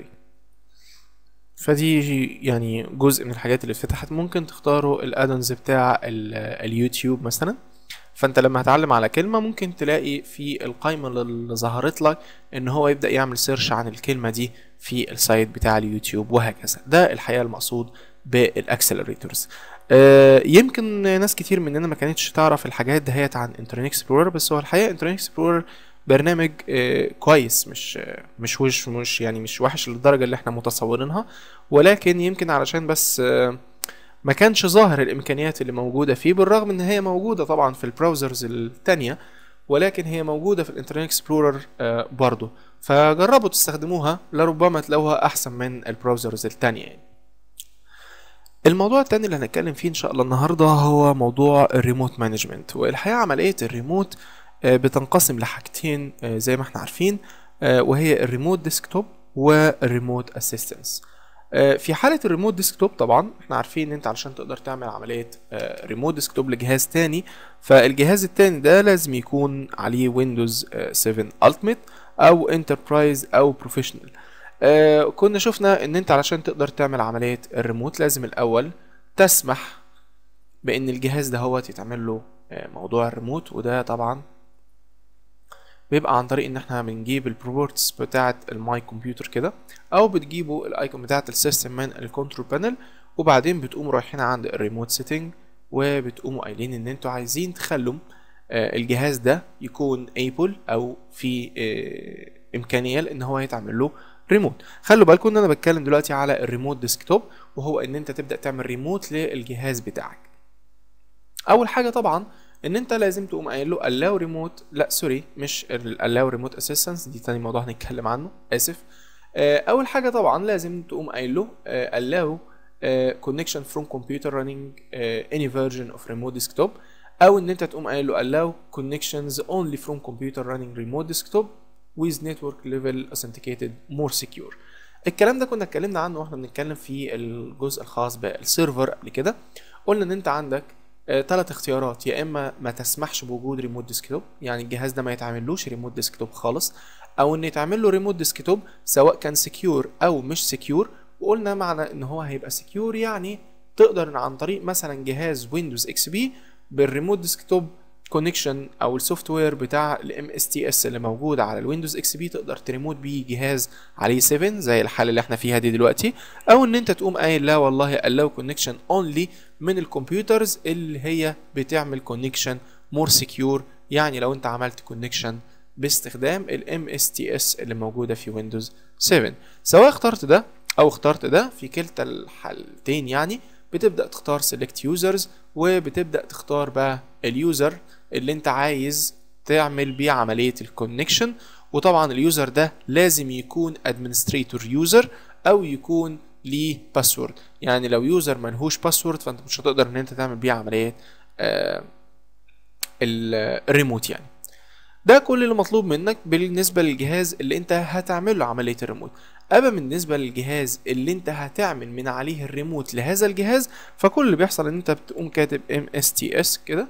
فدي يعني جزء من الحاجات اللي اتفتحت ممكن تختاروا الادونز بتاع اليوتيوب مثلا فانت لما هتعلم على كلمة ممكن تلاقي في القائمة اللي ظهرت لك ان هو يبدأ يعمل سيرش عن الكلمة دي في السايت بتاع اليوتيوب وهكذا ده الحقيقة المقصود بالاكسلريتورز آه يمكن ناس كتير مننا ما كانتش تعرف الحاجات دهيت عن انترنت اكسبلورر بس هو الحقيقة انترنت اكسبلورر برنامج آه كويس مش آه مش وش مش يعني مش وحش للدرجة اللي احنا متصورينها ولكن يمكن علشان بس آه ما كانش ظاهر الامكانيات اللي موجوده فيه بالرغم ان هي موجوده طبعا في البراوزرز التانية ولكن هي موجوده في الانترنت اكسبلورر آه برضه فجربوا تستخدموها لربما تلاقوها احسن من البراوزرز التانية يعني الموضوع التاني اللي هنتكلم فيه ان شاء الله النهارده هو موضوع الريموت مانجمنت والحقيقه عمليه الريموت آه بتنقسم لحاجتين آه زي ما احنا عارفين وهي الريموت ديسكتوب والريموت اسيستنس في حالة الريموت ديسكتوب طبعا احنا عارفين ان انت علشان تقدر تعمل عملية ريموت ديسكتوب لجهاز تاني فالجهاز التاني ده لازم يكون عليه ويندوز 7 التيميت او انتربرايز او بروفيشنال كنا شفنا ان انت علشان تقدر تعمل عملية الريموت لازم الاول تسمح بان الجهاز ده هو يتعمل له موضوع الريموت وده طبعا بيبقى عن طريق ان احنا بنجيب البروبرتس بتاعه الماي كمبيوتر كده او بتجيبوا الايكون بتاعه السيستم من الكنترول بانل وبعدين بتقوموا رايحين عند الريموت سيتنج وبتقوموا قايلين ان انتوا عايزين تخلوا الجهاز ده يكون ايبل او في امكانيه ان هو يتعمل له ريموت خلوا بالكم ان انا بتكلم دلوقتي على الريموت ديسكتوب وهو ان انت تبدا تعمل ريموت للجهاز بتاعك اول حاجه طبعا ان انت لازم تقوم قايل له allow remote لا سوري مش allow remote assistance دي تاني موضوع هنتكلم عنه اسف اول حاجه طبعا لازم تقوم قايل له allow connection from computer running any version of remote desktop او ان انت تقوم قايل له allow connections only from computer running remote desktop with network level authenticated more secure الكلام ده كنا اتكلمنا عنه واحنا بنتكلم في الجزء الخاص بالسيرفر قبل كده قلنا ان انت عندك ثلاث اختيارات يا اما ما تسمحش بوجود ريموت ديسكتوب يعني الجهاز ده ما يتعملوش ريموت ديسكتوب خالص او ان يتعمل له ريموت ديسكتوب سواء كان سكيور او مش سكيور وقلنا معنى ان هو هيبقى سكيور يعني تقدر عن طريق مثلا جهاز ويندوز اكس بي بالريموت ديسكتوب كونكشن او السوفت وير بتاع الام اس تي اس اللي موجود على الويندوز اكس بي تقدر تريموت بيه جهاز عليه 7 زي الحاله اللي احنا فيها دي دلوقتي او ان انت تقوم قايل لا والله allow كونكشن اونلي من الكمبيوترز اللي هي بتعمل كونكشن مور سكيور يعني لو انت عملت كونكشن باستخدام الام اس تي اس اللي موجوده في ويندوز 7 سواء اخترت ده او اخترت ده في كلتا الحالتين يعني بتبدا تختار select users وبتبدا تختار بقى اليوزر اللي انت عايز تعمل بيه عمليه الكونكشن وطبعا اليوزر ده لازم يكون administrator يوزر او يكون ليه باسورد يعني لو يوزر ملهوش باسورد فانت مش هتقدر ان انت تعمل بيه عمليه آه الريموت يعني ده كل اللي مطلوب منك بالنسبه للجهاز اللي انت هتعمل له عمليه الريموت اما بالنسبه للجهاز اللي انت هتعمل من عليه الريموت لهذا الجهاز فكل اللي بيحصل ان انت بتقوم كاتب msts كده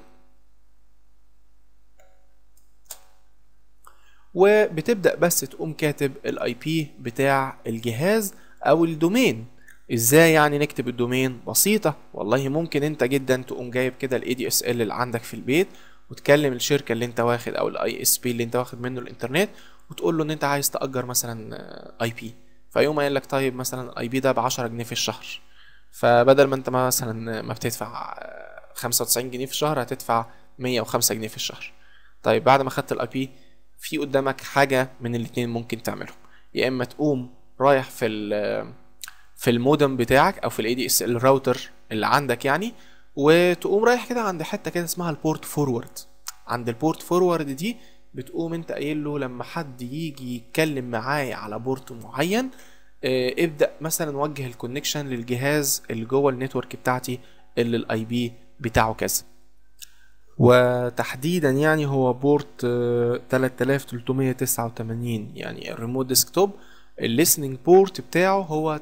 وبتبدا بس تقوم كاتب الاي بي بتاع الجهاز او الدومين ازاي يعني نكتب الدومين بسيطه والله ممكن انت جدا تقوم جايب كده الاي دي اس ال اللي عندك في البيت وتكلم الشركه اللي انت واخد او الاي اس بي اللي انت واخد منه الانترنت وتقول له ان انت عايز تاجر مثلا اي بي فيقوم قايل لك طيب مثلا الاي بي ده ب 10 جنيه في الشهر فبدل ما انت مثلا ما بتدفع 95 جنيه في الشهر هتدفع 105 جنيه في الشهر طيب بعد ما خدت الاي بي في قدامك حاجه من الاتنين ممكن تعملهم يا اما تقوم رايح في في المودم بتاعك او في الاي دي اس ال راوتر اللي عندك يعني وتقوم رايح كده عند حته كده اسمها البورت فورورد عند البورت فورورد دي بتقوم انت قايل له لما حد يجي يتكلم معايا على بورت معين اه ابدا مثلا وجه الكونكشن للجهاز اللي جوه النتورك بتاعتي اللي الاي بي بتاعه كذا وتحديدا يعني هو بورت اه 3389 يعني الريموت ديسكتوب الليسننج بورت بتاعه هو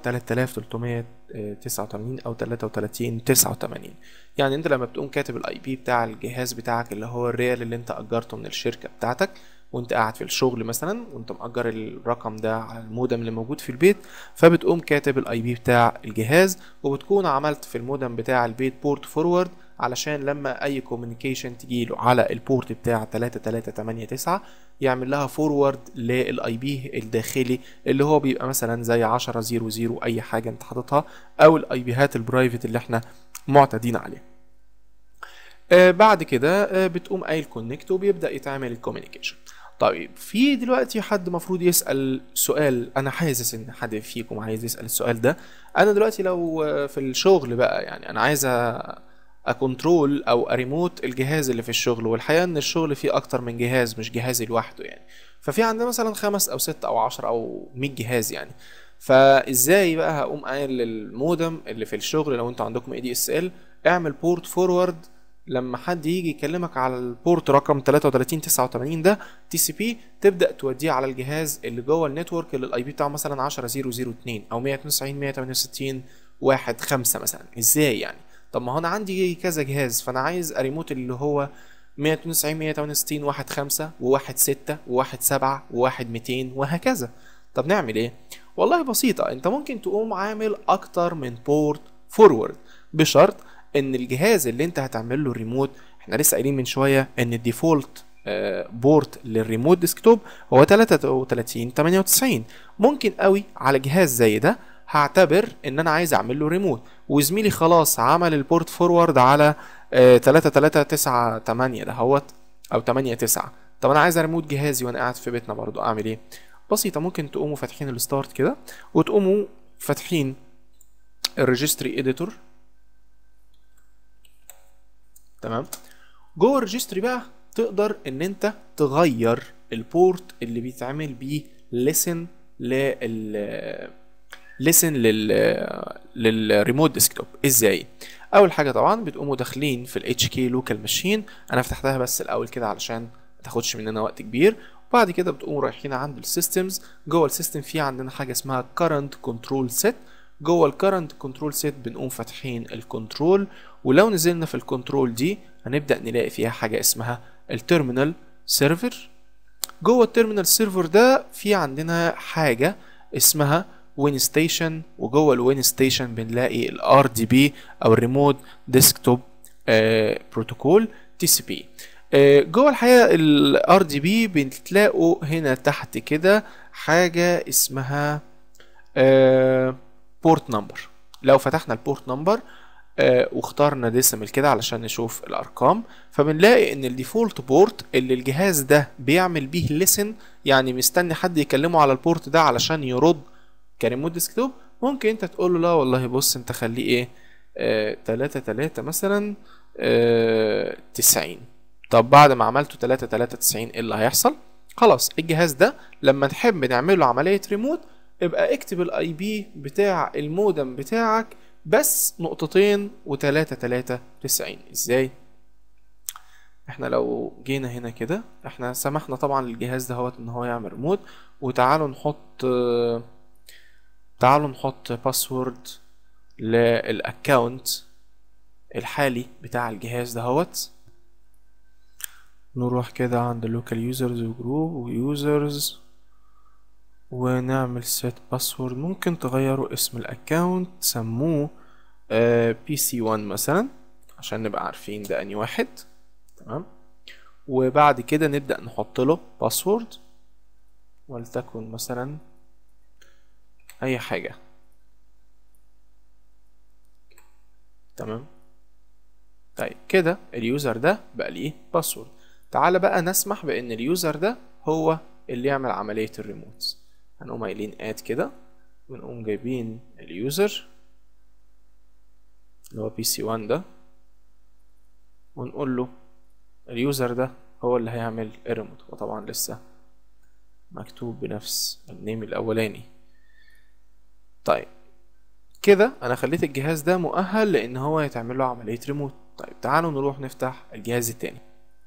3389 او 33 89 يعني انت لما بتقوم كاتب الاي بي بتاع الجهاز بتاعك اللي هو الريال اللي انت اجرته من الشركه بتاعتك وانت قاعد في الشغل مثلا وانت مأجر الرقم ده على المودم اللي موجود في البيت فبتقوم كاتب الاي بي بتاع الجهاز وبتكون عملت في المودم بتاع البيت بورت فورورد علشان لما اي كوميونيكيشن تجيله على البورت بتاع 3389 يعمل لها فورورد للاي بي الداخلي اللي هو بيبقى مثلا زي 10 0 0 اي حاجه انت حاططها او الاي بيهات البرايفت اللي احنا معتادين عليها آه بعد كده آه بتقوم قايل كونكت وبيبدا يتعمل الكوميونيكيشن طيب في دلوقتي حد مفروض يسال سؤال انا حاسس ان حد فيكم عايز يسال السؤال ده انا دلوقتي لو في الشغل بقى يعني انا عايز اكونترول او اريموت الجهاز اللي في الشغل والحقيقه ان الشغل فيه اكتر من جهاز مش جهازي لوحده يعني ففي عندنا مثلا خمس او ست او عشر او 100 جهاز يعني فازاي بقى هقوم قايل للمودم اللي في الشغل لو انتوا عندكم اي دي اس ال اعمل بورت فورورد لما حد يجي يكلمك على البورت رقم 3389 ده تي سي بي تبدا توديه على الجهاز اللي جوه النتورك اللي الاي بي بتاعه مثلا 10002 او 192 168 1 5 مثلا ازاي يعني طب ما هو انا عندي كذا جهاز فانا عايز اريموت اللي هو 192 168 1 5 و1 6 و1 7 و1 200 وهكذا طب نعمل ايه والله بسيطة انت ممكن تقوم عامل اكتر من بورت فورورد بشرط ان الجهاز اللي انت هتعمل له الريموت احنا لسه قايلين من شوية ان الديفولت بورت للريموت ديسكتوب هو 33 98 ممكن قوي على جهاز زي ده هعتبر ان انا عايز اعمل له ريموت وزميلي خلاص عمل البورت فورورد على 3398 دهوت او 89 طب انا عايز اريموت جهازي وانا قاعد في بيتنا برضو اعمل ايه بسيطه ممكن تقوموا فاتحين الستارت كده وتقوموا فاتحين الريجستري اديتور تمام جوه الريجستري بقى تقدر ان انت تغير البورت اللي بيتعمل بيه لسن لل لسن لل للريموت ديسكتوب ازاي اول حاجه طبعا بتقوموا داخلين في الاتش كي لوكال ماشين انا فتحتها بس الاول كده علشان ما تاخدش مننا وقت كبير وبعد كده بتقوموا رايحين عند السيستمز جوه السيستم في عندنا حاجه اسمها current control set جوه الكرنت كنترول سيت بنقوم فاتحين الكنترول ولو نزلنا في الكنترول دي هنبدا نلاقي فيها حاجه اسمها التيرمينال سيرفر جوه التيرمينال سيرفر ده في عندنا حاجه اسمها وين ستيشن وجوه الوين ستيشن بنلاقي الار دي بي او الريموت ديسكتوب بروتوكول تي سي بي جوه الحقيقه الار دي بي بتلاقوا هنا تحت كده حاجه اسمها بورت نمبر لو فتحنا البورت نمبر آه واخترنا ديسيمل كده علشان نشوف الارقام فبنلاقي ان الديفولت بورت اللي الجهاز ده بيعمل بيه ليسن يعني مستني حد يكلمه على البورت ده علشان يرد كريموت ديسكتوب ممكن انت تقول له لا والله بص انت خليه ايه آه تلاتة تلاتة مثلا آه تسعين طب بعد ما عملته تلاتة تلاتة تسعين ايه اللي هيحصل خلاص الجهاز ده لما نحب نعمل له عملية ريموت ابقى اكتب الاي بي بتاع المودم بتاعك بس نقطتين وتلاتة تلاتة تسعين ازاي احنا لو جينا هنا كده احنا سمحنا طبعا للجهاز ده هوت ان هو يعمل ريموت وتعالوا نحط تعالوا نحط باسورد للاكونت الحالي بتاع الجهاز ده هوت نروح كده عند اللوكال يوزرز وجروب ويوزرز ونعمل set باسورد ممكن تغيروا اسم الاكونت سموه بي سي 1 مثلا عشان نبقى عارفين ده اني واحد تمام وبعد كده نبدأ نحط له باسورد ولتكن مثلا اي حاجة تمام طيب كده اليوزر ده بقى ليه باسورد تعال بقى نسمح بان اليوزر ده هو اللي يعمل عملية الريموت هنقوم قايلين اد كده ونقوم جايبين اليوزر اللي هو بي سي 1 ده ونقول له اليوزر ده هو اللي هيعمل الريموت وطبعا لسه مكتوب بنفس النيم الاولاني طيب كده انا خليت الجهاز ده مؤهل لان هو يتعمل له عمليه ريموت طيب تعالوا نروح نفتح الجهاز التاني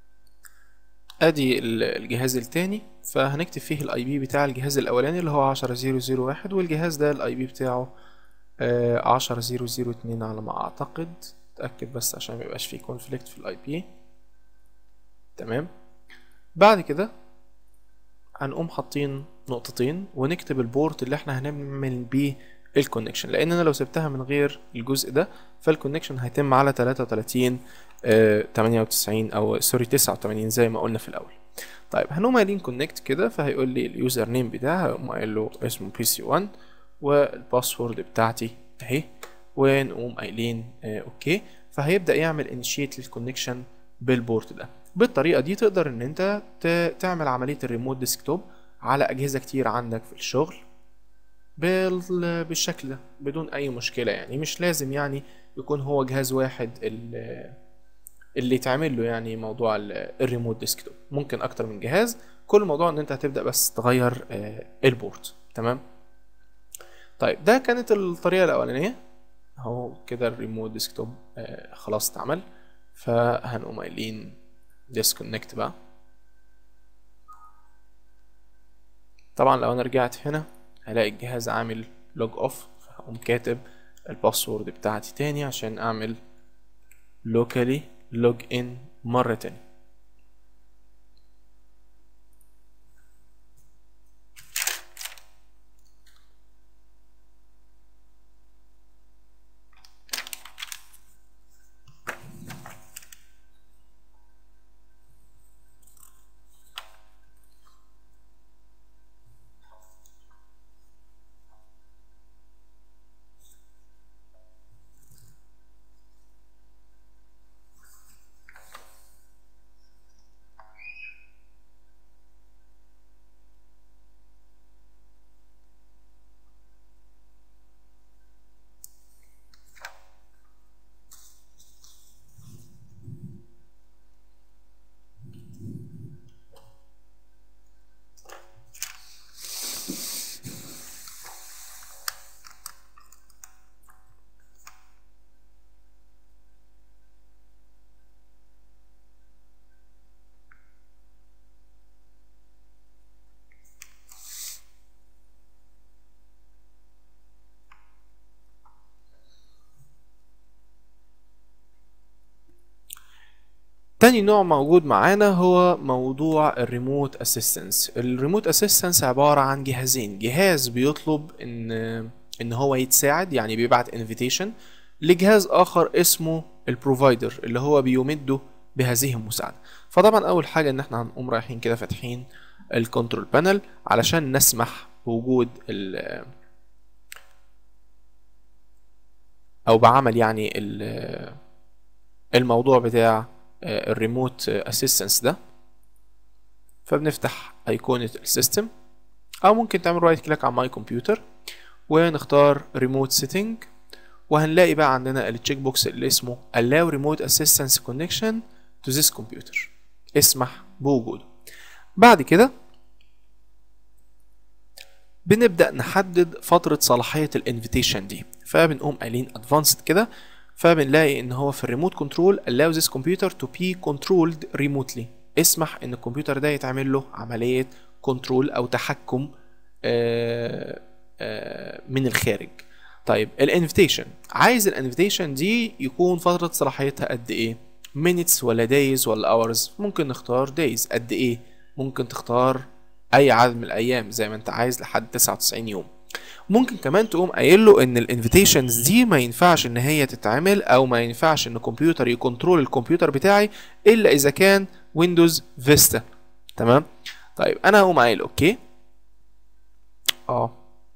ادي الجهاز التاني فهنكتب فيه الاي بي بتاع الجهاز الاولاني اللي هو عشرة زيرو زيرو واحد والجهاز ده الاي بي بتاعه عشرة زيرو زيرو اتنين على ما اعتقد اتاكد بس عشان ميبقاش فيه كونفليكت في الاي بي تمام بعد كده هنقوم حاطين نقطتين ونكتب البورت اللي احنا هنعمل بيه الكونكشن لان انا لو سبتها من غير الجزء ده فالكونكشن هيتم على 33 98 او سوري 89 زي ما قلنا في الاول طيب هنقوم قايلين كونكت كده فهيقول لي اليوزر نيم بتاعي هقوم قايل له اسمه بي سي 1 والباسورد بتاعتي اهي ونقوم قايلين آه اوكي فهيبدا يعمل انيشيت للكونكشن بالبورت ده بالطريقه دي تقدر ان انت تعمل عمليه الريموت ديسكتوب على اجهزه كتير عندك في الشغل بالشكل ده بدون اي مشكله يعني مش لازم يعني يكون هو جهاز واحد اللي, اللي يتعمل له يعني موضوع الريموت ديسكتوب ممكن اكتر من جهاز كل الموضوع ان انت هتبدا بس تغير البورت تمام طيب ده كانت الطريقه الاولانيه اهو كده الريموت ديسكتوب خلاص اتعمل فهنقوم قايلين ديسكونكت بقى طبعا لو انا رجعت هنا هلاقي الجهاز عامل لوج اوف فهقوم كاتب الباسورد بتاعتي تاني عشان اعمل locally log in مرة تاني تاني نوع موجود معانا هو موضوع الريموت اسيستنس الريموت اسيستنس عبارة عن جهازين جهاز بيطلب ان ان هو يتساعد يعني بيبعت انفيتيشن لجهاز اخر اسمه البروفايدر اللي هو بيمده بهذه المساعدة فطبعا اول حاجة ان احنا هنقوم رايحين كده فاتحين الكنترول بانل علشان نسمح بوجود ال او بعمل يعني ال الموضوع بتاع الريموت اسيستنس ده فبنفتح ايقونة السيستم او ممكن تعمل رايت كليك على ماي كمبيوتر ونختار ريموت سيتنج وهنلاقي بقى عندنا التشيك بوكس اللي اسمه allow remote assistance connection to this computer اسمح بوجوده بعد كده بنبدأ نحدد فترة صلاحية الانفيتيشن دي فبنقوم قايلين advanced كده فبنلاقي ان هو في الريموت كنترول allow this computer to be controlled remotely اسمح ان الكمبيوتر ده يتعمل له عملية كنترول او تحكم آآ آآ من الخارج طيب الانفيتيشن عايز الانفيتيشن دي يكون فترة صلاحيتها قد ايه minutes ولا days ولا hours ممكن نختار days قد ايه ممكن تختار اي عدد من الايام زي ما انت عايز لحد 99 يوم ممكن كمان تقوم قايل له ان الانفيتيشنز دي ما ينفعش ان هي تتعمل او ما ينفعش ان الكمبيوتر يكنترول الكمبيوتر بتاعي الا اذا كان ويندوز فيستا تمام طيب انا هقوم قايل اوكي اه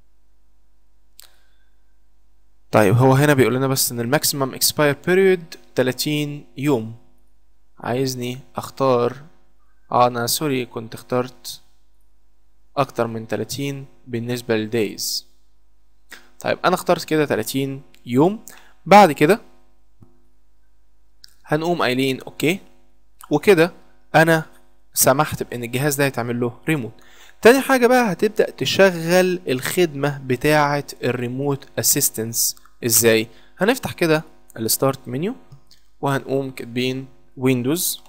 طيب هو هنا بيقول لنا بس ان الماكسيمم اكسباير بيريود 30 يوم عايزني اختار اه انا سوري كنت اخترت اكتر من 30 بالنسبة للدايز طيب انا اخترت كده 30 يوم بعد كده هنقوم قايلين اوكي وكده انا سمحت بان الجهاز ده يتعمل له ريموت تاني حاجة بقى هتبدأ تشغل الخدمة بتاعة الريموت اسيستنس ازاي هنفتح كده الستارت منيو وهنقوم كاتبين ويندوز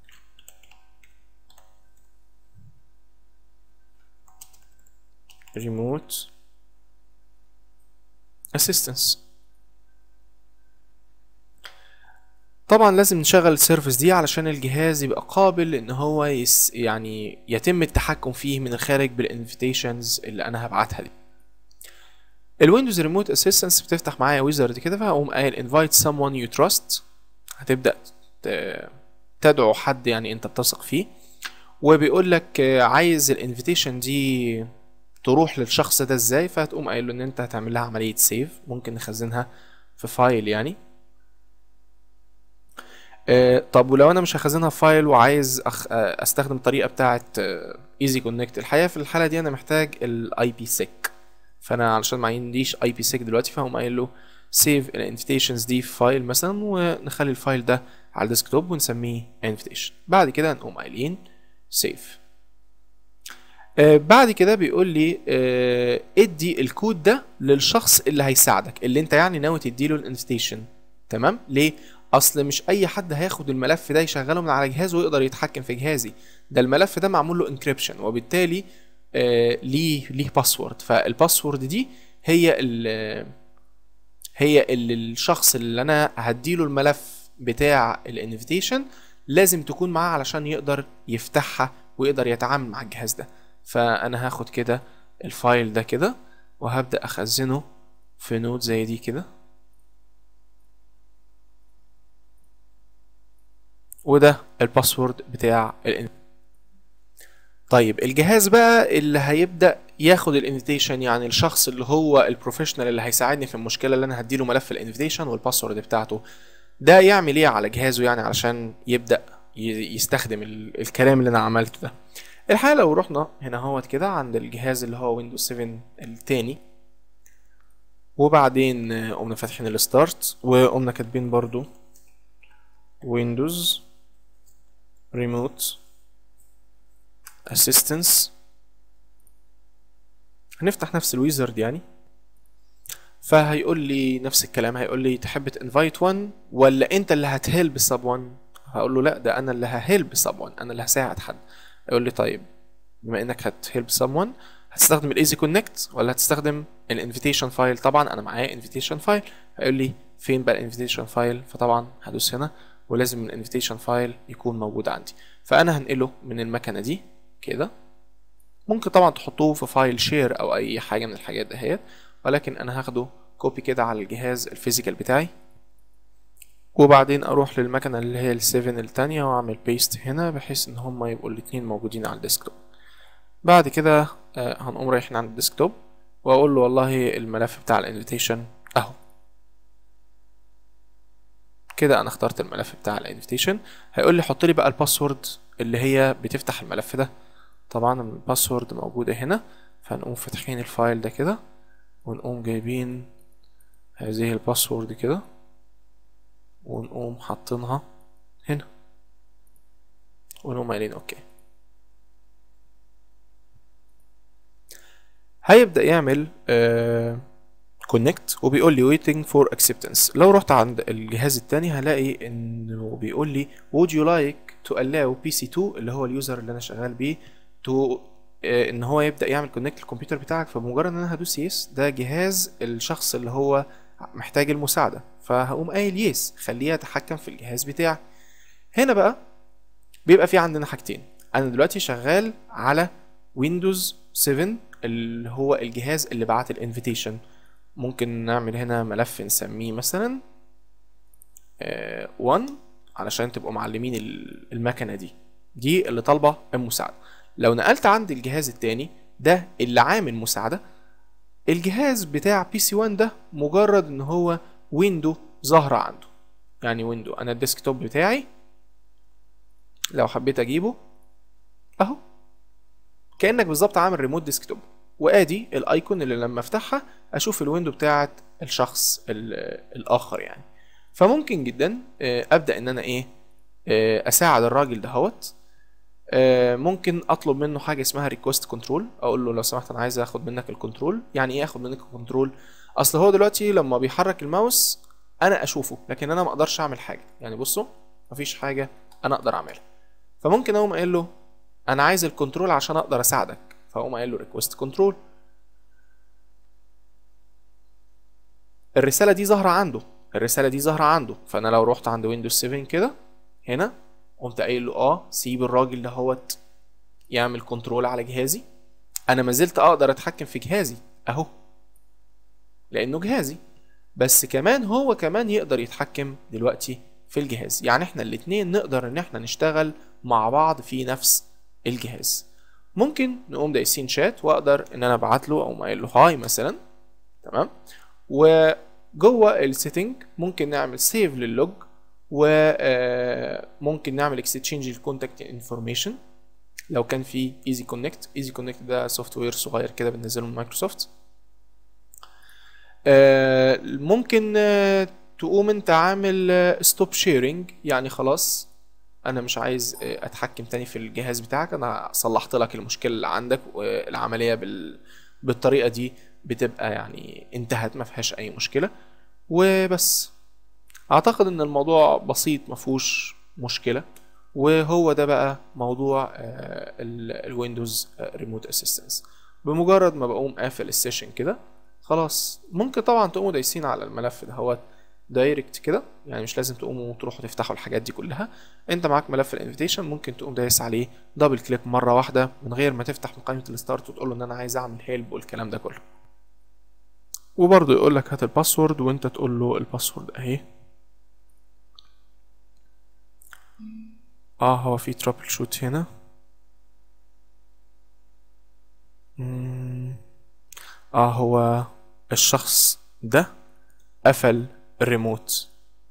remote assistance طبعا لازم نشغل السيرفيس دي علشان الجهاز يبقى قابل ان هو يس يعني يتم التحكم فيه من الخارج بالانفيتيشنز اللي انا هبعتها دي الويندوز ريموت اسيستنس بتفتح معايا ويزرد كده فهقوم قايل invite someone you trust هتبدا تدعو حد يعني انت بتثق فيه وبيقول لك عايز الانفيتيشن دي تروح للشخص ده ازاي فهتقوم قايل له ان انت هتعمل لها عمليه سيف ممكن نخزنها في فايل يعني آه طب ولو انا مش هخزنها في فايل وعايز أخ... آه استخدم الطريقه بتاعه ايزي كونكت الحقيقه في الحاله دي انا محتاج الاي بي سيك فانا علشان ما عنديش اي بي سيك دلوقتي فهقوم قايل له سيف الانفيتيشنز دي في فايل مثلا ونخلي الفايل ده على الديسكتوب ونسميه انفيتيشن بعد كده هنقوم قايلين سيف آه بعد كده بيقول لي آه ادي الكود ده للشخص اللي هيساعدك اللي انت يعني ناوي تديله الانفيتيشن تمام ليه اصل مش اي حد هياخد الملف ده يشغله من على جهازه ويقدر يتحكم في جهازي ده الملف ده معمول له انكريبشن وبالتالي آه ليه ليه باسورد فالباسورد دي هي ال هي اللي الشخص اللي انا هديله الملف بتاع الانفيتيشن لازم تكون معاه علشان يقدر يفتحها ويقدر يتعامل مع الجهاز ده فانا هاخد كده الفايل ده كده وهبدأ اخزنه في نوت زي دي كده وده الباسورد بتاع ال طيب الجهاز بقى اللي هيبدأ ياخد الانفيتيشن يعني الشخص اللي هو البروفيشنال اللي هيساعدني في المشكلة اللي انا هديله ملف الانفيتيشن والباسورد بتاعته ده يعمل ايه على جهازه يعني علشان يبدأ يستخدم الكلام اللي انا عملته ده الحقيقة لو رحنا هنا اهوت كده عند الجهاز اللي هو ويندوز 7 التاني وبعدين قمنا فاتحين الستارت وقمنا كاتبين برضو ويندوز ريموت اسيستنس هنفتح نفس الويزرد يعني فهيقول لي نفس الكلام هيقول لي تحب تنفايت 1 ولا انت اللي هتهلب سب 1 هقول له لا ده انا اللي ههلب سب 1 انا اللي هساعد حد يقول لي طيب بما انك هتهلب someone هتستخدم الايزي كونكت ولا هتستخدم الانفيتيشن فايل طبعا انا معايا انفيتيشن فايل هيقول لي فين بقى الانفيتيشن فايل فطبعا هدوس هنا ولازم الانفيتيشن فايل يكون موجود عندي فانا هنقله من المكنه دي كده ممكن طبعا تحطوه في فايل شير او اي حاجه من الحاجات دهيت ولكن انا هاخده كوبي كده على الجهاز الفيزيكال بتاعي وبعدين اروح للمكنه اللي هي السيفن التانية واعمل بيست هنا بحيث ان هما يبقوا الاتنين موجودين على الديسكتوب بعد كده آه، هنقوم رايحين عند الديسكتوب واقول له والله الملف بتاع الانفيتيشن اهو كده انا اخترت الملف بتاع الانفيتيشن هيقول لي حط لي بقى الباسورد اللي هي بتفتح الملف ده طبعا الباسورد موجوده هنا فهنقوم فاتحين الفايل ده كده ونقوم جايبين هذه الباسورد كده ونقوم حاطينها هنا ونقوم قايلين اوكي هيبدأ يعمل كونكت وبيقول لي waiting for acceptance لو رحت عند الجهاز التاني هلاقي انه بيقول لي would you like to allow PC2 اللي هو اليوزر اللي انا شغال بيه to آه، ان هو يبدأ يعمل كونكت للكمبيوتر بتاعك فمجرد ان انا هدوس يس ده جهاز الشخص اللي هو محتاج المساعدة فهقوم قايل يس خليه يتحكم في الجهاز بتاعي هنا بقى بيبقى في عندنا حاجتين انا دلوقتي شغال على ويندوز 7 اللي هو الجهاز اللي بعت الانفيتيشن ممكن نعمل هنا ملف نسميه مثلا 1 علشان تبقوا معلمين ال- المكنه دي دي اللي طالبه المساعده لو نقلت عند الجهاز التاني ده اللي عامل مساعده الجهاز بتاع بي سي 1 ده مجرد ان هو ويندو ظاهره عنده يعني ويندو انا الديسكتوب بتاعي لو حبيت اجيبه اهو كانك بالظبط عامل ريموت ديسكتوب وادي الايكون اللي لما افتحها اشوف الويندو بتاعت الشخص ال- الاخر يعني فممكن جدا آه، ابدا ان انا ايه آه، اساعد الراجل دهوت آه، ممكن اطلب منه حاجه اسمها ريكوست كنترول اقول له لو سمحت انا عايز اخد منك الكنترول يعني ايه اخد منك الكنترول اصل هو دلوقتي لما بيحرك الماوس انا اشوفه لكن انا ما اقدرش اعمل حاجه يعني بصوا مفيش حاجه انا اقدر اعملها فممكن اقوم قايل له انا عايز الكنترول عشان اقدر اساعدك فاقوم قايل له ريكوست كنترول الرساله دي ظاهره عنده الرساله دي ظاهره عنده فانا لو رحت عند ويندوز 7 كده هنا قمت قايل له اه سيب الراجل دهوت يعمل كنترول على جهازي انا ما زلت اقدر اتحكم في جهازي اهو لانه جهازي بس كمان هو كمان يقدر يتحكم دلوقتي في الجهاز يعني احنا الاتنين نقدر ان احنا نشتغل مع بعض في نفس الجهاز ممكن نقوم دايسين شات واقدر ان انا ابعت له او قايل له هاي مثلا تمام وجوه السيتنج ممكن نعمل سيف لللوج وممكن نعمل اكستشينج الكونتاكت انفورميشن لو كان في ايزي كونكت ايزي كونكت ده سوفت وير صغير كده بننزله من مايكروسوفت آه، ممكن آه، تقوم انت عامل ستوب شيرنج يعني خلاص انا مش عايز آه، اتحكم تاني في الجهاز بتاعك انا صلحت لك المشكله اللي عندك والعمليه بال... بالطريقه دي بتبقى يعني انتهت ما فيهاش اي مشكله وبس اعتقد ان الموضوع بسيط ما فيهوش مشكله وهو ده بقى موضوع الويندوز ريموت اسيستنس بمجرد ما بقوم قافل السيشن كده خلاص ممكن طبعا تقوموا دايسين على الملف ده هو دايركت كده يعني مش لازم تقوموا تروحوا تفتحوا الحاجات دي كلها انت معاك ملف الانفيتيشن ممكن تقوم دايس عليه دبل كليك مره واحده من غير ما تفتح مقايمه الستارت وتقول له ان انا عايز اعمل هيلب والكلام ده كله وبرضه يقول لك هات الباسورد وانت تقول له الباسورد اهي اه هو في ترابل شوت هنا مم. اه هو الشخص ده قفل الريموت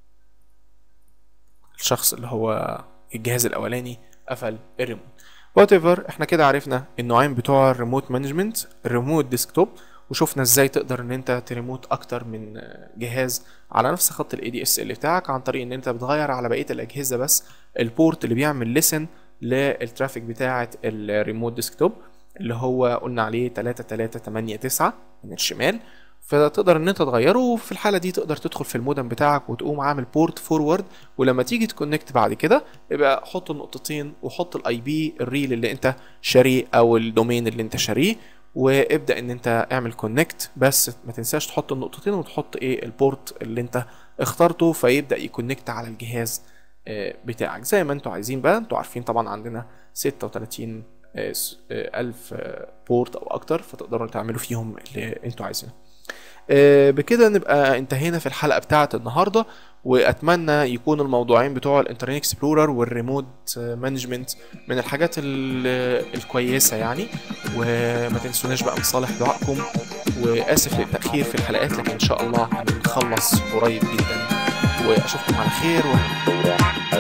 الشخص اللي هو الجهاز الاولاني قفل الريموت وات ايفر احنا كده عرفنا النوعين بتوع الريموت مانجمنت الريموت ديسكتوب وشفنا ازاي تقدر ان انت تريموت اكتر من جهاز على نفس خط الاي دي اس ال بتاعك عن طريق ان انت بتغير على بقيه الاجهزه بس البورت اللي بيعمل ليسن للترافيك بتاعه الريموت ديسكتوب اللي هو قلنا عليه 3389 من الشمال فتقدر ان انت تغيره وفي الحاله دي تقدر تدخل في المودم بتاعك وتقوم عامل بورت فورورد ولما تيجي تكونكت بعد كده يبقى حط النقطتين وحط الاي بي الريل اللي انت شاريه او الدومين اللي انت شاريه وابدا ان انت اعمل كونكت بس ما تنساش تحط النقطتين وتحط ايه البورت اللي انت اخترته فيبدا يكونكت على الجهاز آه، بتاعك زي ما انتوا عايزين بقى انتوا عارفين طبعا عندنا 36 آه، س- آه، ألف آه، بورت أو أكتر فتقدروا تعملوا فيهم اللي انتوا عايزينه آه، بكده نبقى انتهينا في الحلقة بتاعة النهاردة وأتمنى يكون الموضوعين بتوع الانترنت اكسبلورر والريموت مانجمنت من الحاجات ال- الكويسة يعني وما تنسوناش بقى من صالح دعائكم وآسف للتأخير في الحلقات لكن إن شاء الله هنخلص قريب جدا وأشوفكم على خير و...